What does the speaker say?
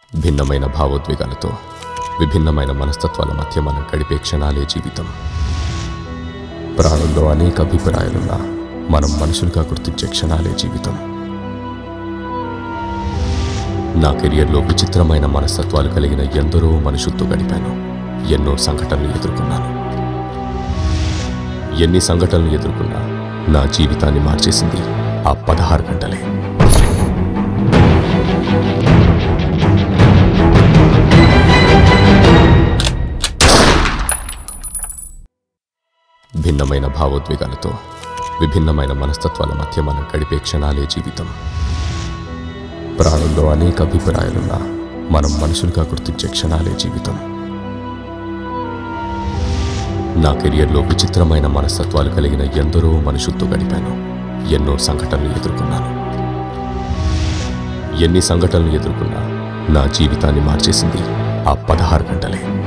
భిన్నమైన భావోద్వేగాలతో విభిన్నమైన మనస్తత్వాల మధ్య మనం గడిపే క్షణాలే జీవితం ప్రాణంలో అనేక అభిప్రాయాలున్నా మనం మనుషులుగా గుర్తించే క్షణాలే జీవితం నా కెరియర్లో విచిత్రమైన మనస్తత్వాలు కలిగిన ఎందరో మనుషులతో గడిపాను ఎన్నో సంఘటనలు ఎదుర్కొన్నాను ఎన్ని సంఘటనలు ఎదుర్కొన్నా నా జీవితాన్ని మార్చేసింది ఆ పదహారు గంటలే భిన్నమైన భావోద్వేగాలతో విభిన్నమైన మనస్తత్వాల మధ్య మనం గడిపే క్షణాలే జీవితం ప్రాణంలో అనేక అభిప్రాయాలున్నా మనం మనుషులుగా గుర్తించే క్షణాలే జీవితం నా కెరియర్లో విచిత్రమైన మనస్తత్వాలు కలిగిన ఎందరో మనుషులతో గడిపాను ఎన్నో సంఘటనలు ఎదుర్కొన్నాను ఎన్ని సంఘటనలు ఎదుర్కొన్నా నా జీవితాన్ని మార్చేసింది ఆ పదహారు గంటలే